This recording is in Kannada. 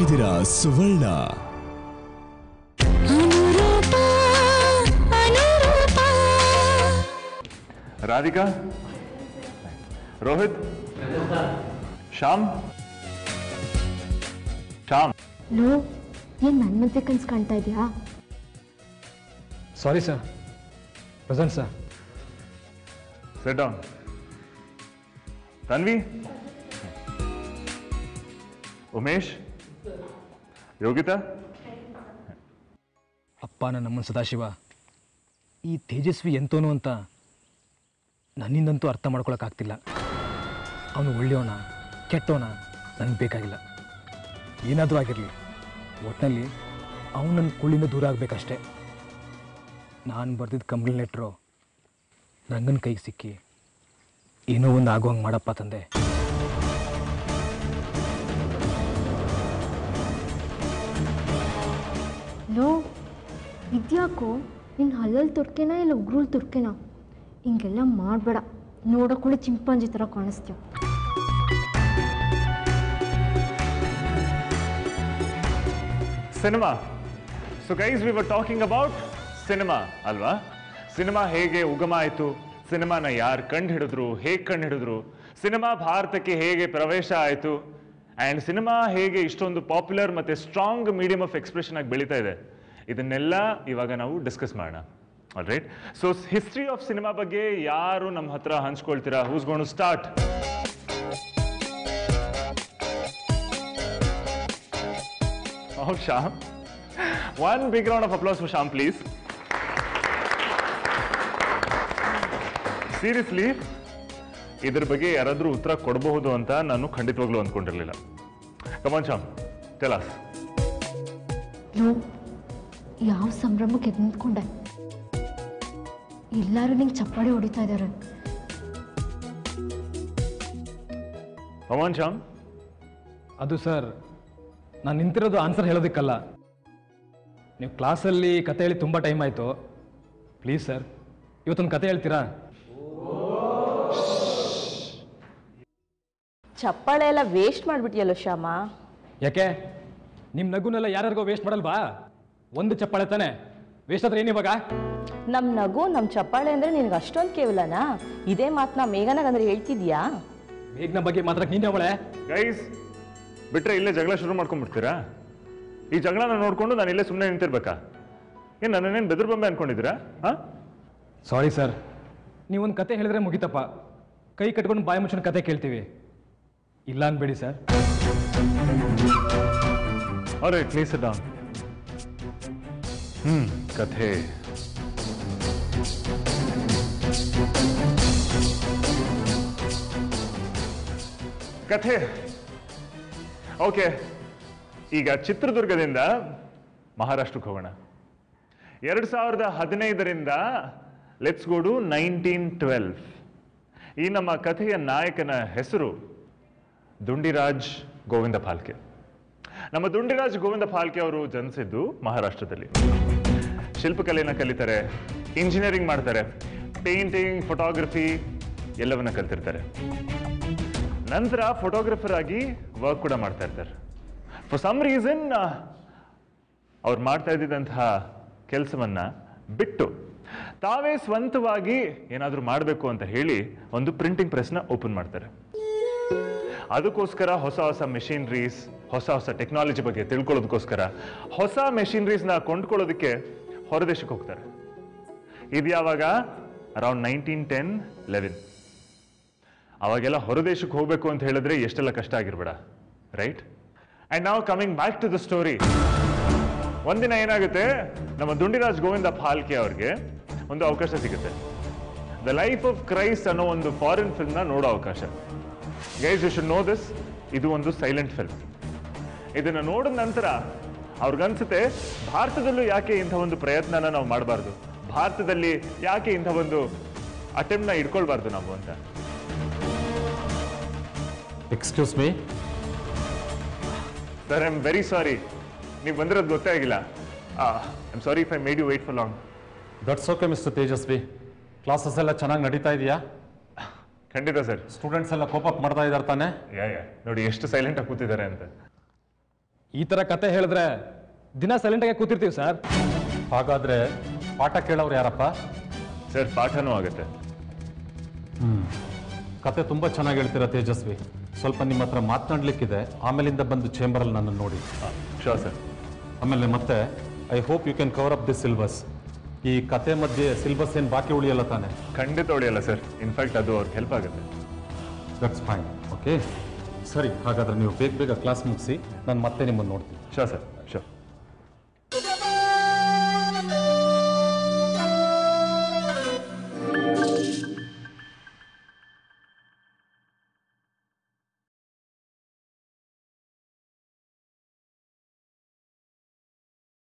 ಇದ್ದೀರಾ ಸುವರ್ಣ ಅನುರೂಪ ಅನುರೂಪ ರಾಧಿಕಾ ರೋಹಿತ್ ಶ್ಯಾಮ್ ಶ್ಯಾಮ್ ಲೋ ಏನ್ ನನ್ ಮಧ್ಯೆ ಕನ್ಸ್ ಕಾಣ್ತಾ ಇದೆಯಾ sorry sir present sir sit down Tanvi Umesh Yogita ಅಪ್ಪ ನನ್ನ ನಮ್ಮನ ಸದಾಶಿವ ಈ ತೇಜಸ್ವಿ ಎಂತೋನು ಅಂತ ನನ್ನಿಂದಂತೂ ಅರ್ಥ ಮಾಡ್ಕೊಳಕ್ಕಾಗ್ತಿಲ್ಲ ಅವನು ಒಳ್ಳೆಯವನ ಕೆಟ್ಟವನ ನನಗೆ ಬೇಕಾಗಿಲ್ಲ ಏನಾದರೂ ಆಗಿರಲಿ ಒಟ್ಟಿನಲ್ಲಿ ಅವನು ನನ್ನ ಕುಳ್ಳಿಂದ ದೂರ ಆಗಬೇಕಷ್ಟೆ ನಾನು ಬರ್ದಿದ್ದ ಕಂಪ್ಲೇಂಟ್ ಲೆಟ್ರು ರಂಗನ ಕೈಗೆ ಸಿಕ್ಕಿ ಏನೋ ಒಂದು ಆಗೋಂಗೆ ಮಾಡಪ್ಪ ತಂದೆ ಲೋ ಇದ್ಯಾಕೋ ನಿನ್ ಹಲ್ಲಲ್ಲಿ ತುರ್ಕೆನ ಇಲ್ಲ ಉಗ್ರುಲ್ ತುರ್ಕೆನ ಹಿಂಗೆಲ್ಲ ಮಾಡಬೇಡ ನೋಡೋಕೊಳ್ಳಿ ಚಿಂಪಾಂಜಿ ಥರ ಕಾಣಿಸ್ತೀಯ cinema so guys we were talking about cinema ಅಲ್ವಾ ಸಿನಿಮಾ ಹೇಗೆ ಉಗಮ ಆಯಿತು ಸಿನಿಮಾನ ಯಾರು ಕಂಡು ಹಿಡಿದ್ರು ಹೇಗೆ ಕಂಡು ಹಿಡಿದ್ರು ಸಿನಿಮಾ ಭಾರತಕ್ಕೆ ಹೇಗೆ ಪ್ರವೇಶ ಆಯಿತು ಆ್ಯಂಡ್ ಸಿನಿಮಾ ಹೇಗೆ ಇಷ್ಟೊಂದು ಪಾಪ್ಯುಲರ್ ಮತ್ತು ಸ್ಟ್ರಾಂಗ್ ಮೀಡಿಯಮ್ ಆಫ್ ಎಕ್ಸ್ಪ್ರೆಷನ್ ಆಗಿ ಬೆಳೀತಾ ಇದೆ ಇದನ್ನೆಲ್ಲ ಇವಾಗ ನಾವು ಡಿಸ್ಕಸ್ ಮಾಡೋಣ all right so history of cinema ಬಗ್ಗೆ ಯಾರು ನಮ್ಮ ಹತ್ರ ಹಂಚ್ಕೊಳ್ತೀರಾ who's gonna start Oh, Sham. One big round of applause for Sham, please. Seriously ಇದ್ರ ಬಗ್ಗೆ ಯಾರಾದರೂ ಉತ್ತರ ಕೊಡಬಹುದು ಅಂತ ನಾನು ಖಂಡಿತವಾಗ್ಲೂ ಅಂದ್ಕೊಂಡಿರಲಿಲ್ಲ ಕಮಾನ್ ಶ್ಯಾಮ್ ಟೆಲಾಸ್ ಲೋ ಯಾವ ಸಂಭ್ರಮಕ್ಕೆ ಎದ್ದು ನಿಂತ್ಕೊಂಡೆ ಎಲ್ಲರೂ ನಿಂಗೆ ಚಪ್ಪಾಳೆ ಹೊಡಿತಾ ಇದ್ದಾರೆ ಕಮಾನ್ ಶ್ಯಾಮ್ ಅದು ಸರ್ ನಾನು ನಿಂತಿರೋದು ಆನ್ಸರ್ ಹೇಳೋದಕ್ಕಲ್ಲ ನೀವು ಕ್ಲಾಸಲ್ಲಿ ಕತೆ ಹೇಳಿ ತುಂಬ ಟೈಮ್ ಆಯಿತು ಪ್ಲೀಸ್ ಸರ್ ಇವತ್ತೊಂದು ಕತೆ ಹೇಳ್ತೀರಾ ಚಪ್ಪಾಳೆ ಎಲ್ಲ ವೇಸ್ಟ್ ಮಾಡಿಬಿಟ್ಟಿಯಲ್ಲೋ ಶ್ಯಾಮ ಯಾಕೆ ನಿಮ್ಮ ನಗುನೆಲ್ಲ ಯಾರ್ಯಾರಿಗೋ ವೇಸ್ಟ್ ಮಾಡಲ್ವಾ ಒಂದು ಚಪ್ಪಾಳೆ ತಾನೆ ವೇಸ್ಟ್ ಆದ್ರೆ ಏನಿವಾಗ ನಮ್ಮ ನಗು ನಮ್ಮ ಚಪ್ಪಾಳೆ ಅಂದರೆ ನಿನಗೆ ಅಷ್ಟೊಂದು ಕೇವಲನಾ ಇದೇ ಮಾತನ್ನ ಮೇಘನಾಗಂದ್ರೆ ಹೇಳ್ತಿದ್ಯಾ ಮೇಘ್ನ ಬಗ್ಗೆ ಮಾತ್ರ ನೀನೇ ಅವಳೆ ಗೈಸ್ ಬಿಟ್ರೆ ಇಲ್ಲೇ ಜಗಳ ಶುರು ಮಾಡ್ಕೊಂಡ್ಬಿಡ್ತೀರಾ ಈ ಜಗಳನ ನೋಡ್ಕೊಂಡು ನಾನು ಇಲ್ಲೇ ಸುಮ್ಮನೆ ನಿಂತಿರ್ಬೇಕಾ ಏನು ನನ್ನೇನು ಬೆದ್ರ ಬೊಂಬೆ ಅನ್ಕೊಂಡಿದ್ದೀರಾ ಹಾಂ ಸಾರಿ ಸರ್ ನೀವೊಂದು ಕತೆ ಹೇಳಿದ್ರೆ ಮುಗಿತಪ್ಪ ಕೈ ಕಟ್ಕೊಂಡು ಬಾಯಿ ಮುಚ್ಚಿನ ಕತೆ ಕೇಳ್ತೀವಿ ಇಲ್ಲ ಅನ್ಬೇಡಿ ಸರ್ ಅರೆ ಪ್ಲೀಸ್ ಡೌನ್ ಹ್ಮ್ ಕಥೆ ಕಥೆ ಓಕೆ ಈಗ ಚಿತ್ರದುರ್ಗದಿಂದ ಮಹಾರಾಷ್ಟ್ರಕ್ಕೆ ಹೋಗೋಣ ಎರಡು ಸಾವಿರದ ಹದಿನೈದರಿಂದ ಲೆಟ್ಸ್ ಗೋಡು ನೈನ್ಟೀನ್ ಟ್ವೆಲ್ವ್ ಈ ನಮ್ಮ ಕಥೆಯ ನಾಯಕನ ಹೆಸರು ದುಂಡಿರಾಜ್ ಗೋವಿಂದ ಫಾಲ್ಕೆ ನಮ್ಮ ದುಂಡಿರಾಜ್ ಗೋವಿಂದ ಫಾಲ್ಕೆ ಅವರು ಜನಿಸಿದ್ದು ಮಹಾರಾಷ್ಟ್ರದಲ್ಲಿ ಶಿಲ್ಪಕಲೆನ ಕಲಿತಾರೆ ಇಂಜಿನಿಯರಿಂಗ್ ಮಾಡ್ತಾರೆ ಪೇಂಟಿಂಗ್ ಫೋಟೋಗ್ರಫಿ ಎಲ್ಲವನ್ನ ಕಲ್ತಿರ್ತಾರೆ ನಂತರ ಫೋಟೋಗ್ರಫರ್ ಆಗಿ ವರ್ಕ್ ಕೂಡ ಮಾಡ್ತಾ ಇರ್ತಾರೆ ಫಾರ್ ಸಮ್ ರೀಸನ್ ಅವ್ರು ಮಾಡ್ತಾ ಇದ್ದಿದ್ದಂತಹ ಕೆಲಸವನ್ನ ಬಿಟ್ಟು ತಾವೇ ಸ್ವಂತವಾಗಿ ಏನಾದರೂ ಮಾಡಬೇಕು ಅಂತ ಹೇಳಿ ಒಂದು ಪ್ರಿಂಟಿಂಗ್ ಪ್ರೆಸ್ನ ಓಪನ್ ಮಾಡ್ತಾರೆ ಅದಕ್ಕೋಸ್ಕರ ಹೊಸ ಹೊಸ ಮೆಷಿನರೀಸ್ ಹೊಸ ಹೊಸ ಟೆಕ್ನಾಲಜಿ ಬಗ್ಗೆ ತಿಳ್ಕೊಳ್ಳೋದಕ್ಕೋಸ್ಕರ ಹೊಸ ಮೆಷಿನರೀಸ್ನ ಕೊಂಡ್ಕೊಳ್ಳೋದಕ್ಕೆ ಹೊರದೇಶಕ್ಕೆ ಹೋಗ್ತಾರೆ ಇದು ಯಾವಾಗ ಅರೌಂಡ್ ನೈನ್ಟೀನ್ ಟೆನ್ ಲೆವೆನ್ ಅವಾಗೆಲ್ಲ ಹೊರದೇಶಕ್ಕೆ ಹೋಗ್ಬೇಕು ಅಂತ ಹೇಳಿದ್ರೆ ಎಷ್ಟೆಲ್ಲ ಕಷ್ಟ ಆಗಿರ್ಬೇಡ ರೈಟ್ ಅಂಡ್ ನಾವು coming back to the story ಒಂದಿನ ಏನಾಗುತ್ತೆ ನಮ್ಮ ದುಂಡಿರಾಜ್ ಗೋವಿಂದ ಫಾಲ್ಕೆ ಅವ್ರಿಗೆ ಒಂದು ಅವಕಾಶ ಸಿಗುತ್ತೆ ದ ಲೈಫ್ ಆಫ್ ಕ್ರೈಸ್ಟ್ ಅನ್ನೋ ಒಂದು ಫಾರಿನ್ ಫಿಲ್ಮ್ನ ನೋಡೋ ಅವಕಾಶ guys you should know this ಇದು ಒಂದು ಸೈಲೆಂಟ್ ಫಿಲ್ಮ್ ಇದನ್ನ ನೋಡಿದ ನಂತರ ಅವ್ರಿಗನ್ಸುತ್ತೆ ಭಾರತದಲ್ಲೂ ಯಾಕೆ ಇಂಥ ಒಂದು ಪ್ರಯತ್ನನ ನಾವು ಮಾಡಬಾರ್ದು ಭಾರತದಲ್ಲಿ ಯಾಕೆ ಇಂಥ ಒಂದು ಅಟೆಂಪ್ಟ್ನ ಇಟ್ಕೊಳ್ಬಾರ್ದು ನಾವು ಅಂತ excuse me sir I am very sorry ನೀವು ಬಂದಿರೋದು ಗೊತ್ತೇ ಆಗಿಲ್ಲ I am sorry if I made you wait for long that's okay mister Tejaswi classes ಎಲ್ಲ ಚೆನ್ನಾಗಿ ನಡೀತಾ ಇದೆಯಾ ಖಂಡಿತ ಸರ್ ಸ್ಟೂಡೆಂಟ್ಸ್ ಎಲ್ಲ ಕೋಪಪ್ ಮಾಡ್ತಾ ಇದ್ದಾರೆ ತಾನೆ ಯಾ ಯಾ ನೋಡಿ ಎಷ್ಟು ಸೈಲೆಂಟ್ ಆಗಿ ಕೂತಿದ್ದಾರೆ ಅಂತ ಈ ಥರ ಕತೆ ಹೇಳಿದ್ರೆ ದಿನ ಸೈಲೆಂಟಾಗಿ ಕೂತಿರ್ತೀವಿ ಸರ್ ಹಾಗಾದ್ರೆ ಪಾಠ ಕೇಳೋರು ಯಾರಪ್ಪ ಸರ್ ಪಾಠನೂ ಆಗುತ್ತೆ ಹ್ಮ್ ಕತೆ ತುಂಬ ಚೆನ್ನಾಗಿ ಹೇಳ್ತೀರಾ ತೇಜಸ್ವಿ ಸ್ವಲ್ಪ ನಿಮ್ಮ ಹತ್ರ ಮಾತನಾಡ್ಲಿಕ್ಕಿದೆ ಆಮೇಲಿಂದ ಬಂದು ಚೇಂಬರಲ್ಲಿ ನನ್ನನ್ನು ನೋಡಿ ಶೋರ್ ಸರ್ ಆಮೇಲೆ ಮತ್ತೆ I hope you can cover up this syllabus ಈ ಕತೆ ಮಧ್ಯೆ ಸಿಲ್ಬಸ್ ಏನು ಬಾಕಿ ಉಳಿಯಲ್ಲ ತಾನೆ ಖಂಡಿತ ಹೊಡೆಯಲ್ಲ ಸರ್ ಇನ್ಫ್ಯಾಕ್ಟ್ ಅದು ಅವ್ರಿಗೆ ಹೆಲ್ಪ್ ಆಗುತ್ತೆ ದಟ್ಸ್ ಫೈನ್ ಓಕೆ ಸರಿ ಹಾಗಾದ್ರೆ ನೀವು ಬೇಗ ಬೇಗ ಕ್ಲಾಸ್ ಮುಗಿಸಿ ನಾನು ಮತ್ತೆ ನಿಮ್ಮನ್ನು ನೋಡ್ತೀನಿ ಶೋರ್ ಸರ್